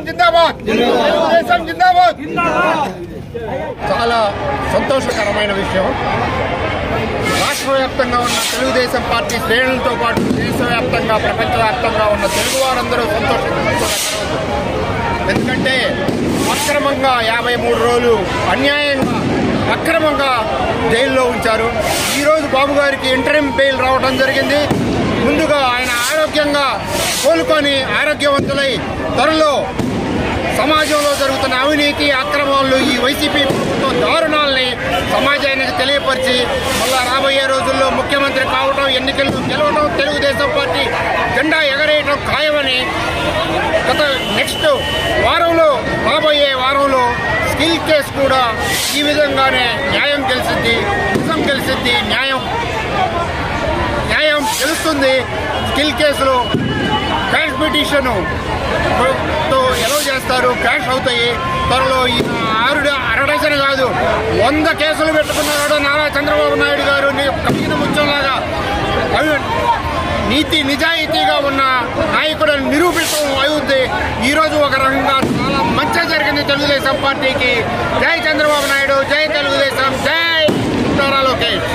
జిందాబాద్ తెలుగుదేశం జిందాబాద్ చాలా సంతోషకరమైన విషయం రాష్ట్ర వ్యాప్తంగా ఉన్న తెలుగుదేశం పార్టీ శ్రేణులతో పాటు దేశవ్యాప్తంగా ప్రపంచవ్యాప్తంగా ఉన్న తెలుగు వారందరూ సంతోషిస్తున్నారు ఎందుకంటే అక్రమంగా యాభై మూడు రోజులు అన్యాయంగా అక్రమంగా జైల్లో ఉంచారు ఈరోజు బాబు గారికి ఇంటర్మ్ బెయిల్ రావడం జరిగింది ముందుగా ఆయన ఆరోగ్యంగా కోలుకొని ఆరోగ్యవంతులై త్వరలో సమాజంలో జరుగుతున్న అవినీతి అక్రమాలు ఈ వైసీపీ ప్రభుత్వం దారుణాలని సమాజానికి తెలియపరిచి మళ్ళా రాబోయే రోజుల్లో ముఖ్యమంత్రి కావడం ఎన్నికల్లో గెలవడం తెలుగుదేశం పార్టీ జెండా ఎగరేయడం ఖాయమని గత నెక్స్ట్ వారంలో రాబోయే వారంలో స్కిల్ కేసు కూడా ఈ విధంగానే న్యాయం గెలిచింది నిజం గెలిచింది న్యాయం న్యాయం గెలుస్తుంది స్కిల్ కేసులో క్యాష్ పిటిషన్ తో ఎలా చేస్తారు క్యాష్ అవుతాయి త్వరలో ఈ ఆరు అరడజన్ కాదు వంద కేసులు పెట్టుకున్నాడు నారా చంద్రబాబు నాయుడు గారు ని- కలిగిన ముత్యంలాగా అవి నీతి నిజాయితీగా ఉన్న నాయకుడిని నిరూపించడం అవుద్ది ఈ రోజు ఒక రకంగా చాలా మంచి జరిగింది తెలుగుదేశం పార్టీకి జై చంద్రబాబు నాయుడు జై తెలుగుదేశం జై నారా లోకేష్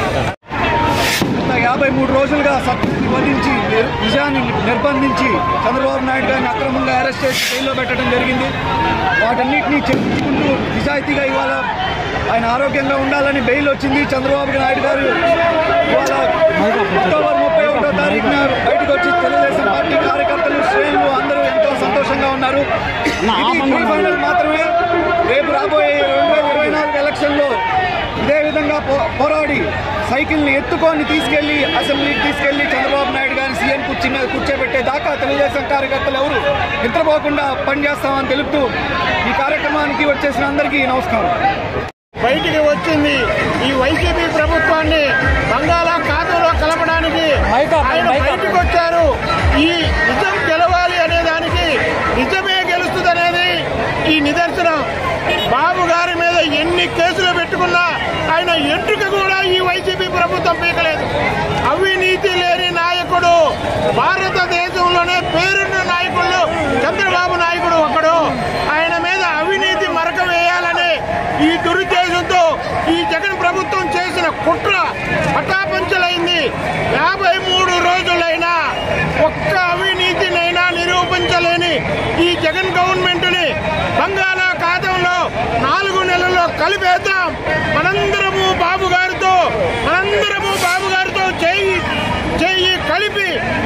గత యాభై మూడు రోజులుగా సత్యాన్ని వధించి నిర్- నిజాన్ని నిర్బంధించి చంద్రబాబు నాయుడు గారిని అక్రమంగా అరెస్ట్ చేసి జైల్లో పెట్టడం జరిగింది వాటన్నిటినీ చెప్పుకుంటూ నిజాయితీగా ఇవాళ ఆయన ఆరోగ్యంగా ఉండాలని బెయిల్ వచ్చింది చంద్రబాబు నాయుడు గారు ఇవాళ అక్టోబర్ ముప్పై ఒకటో తారీఖున బయటకు వచ్చి తెలుగుదేశం పార్టీ కార్యకర్తలు శ్రేణులు అందరూ ఎంతో సంతోషంగా ఉన్నారు ఇది ప్రీ ఫైనల్ మాత్రమే రేపు రాబోయే రెండు వేల ఇరవై నాలుగు ఎలక్షన్లో ఇదే విధంగా పో- పోరాడి సైకిల్ని ఎత్తుకొని తీసుకెళ్లి అసెంబ్లీకి తీసుకెళ్లి చంద్రబాబు నాయుడు గారిని సీఎం కుర్చీ మీద కూర్చోబెట్టే దాకా తెలుగుదేశం కార్యకర్తలు ఎవరు నిద్రపోకుండా పనిచేస్తామని తెలుపుతూ ఈ కార్యక్రమానికి వచ్చేసిన అందరికీ నమస్కారం బయటికి వచ్చింది ఈ వైసీపీ ప్రభుత్వాన్ని బంగాళాఖాతంలో కలపడానికి ఆయన బయటకు వచ్చారు ఈ నిజం గెలవాలి అనే దానికి నిజమే గెలుస్తుంది అనేది ఈ నిదర్శనం బాబు గారి మీద ఎన్ని కేసులు పెట్టుకున్నా ఆయన ఎంట్రుక కూడా ఈ వైసీపీ ప్రభుత్వం పీకలేదు అవినీతి లేని నాయకుడు భారతదేశంలోనే పేరున్న నాయకుళ్ళు చంద్రబాబు నాయకుడు ఒకడు ఆయన మీద అవినీతి మరక వేయాలని ఈ దురుద్దేశంతో ఈ జగన్ ప్రభుత్వం చేసిన కుట్ర పటాపంచలైంది యాభై మూడు రోజులైనా ఒక్క అవినీతినైనా నిరూపించలేని ఈ జగన్ గవర్నమెంట్ ని బంగాళాఖాతంలో నాలుగు నెలల్లో కలిపేద్దాం మనందరము బాబు గారితో మనందరము బాబు గారితో చేయి చేయి కలిపి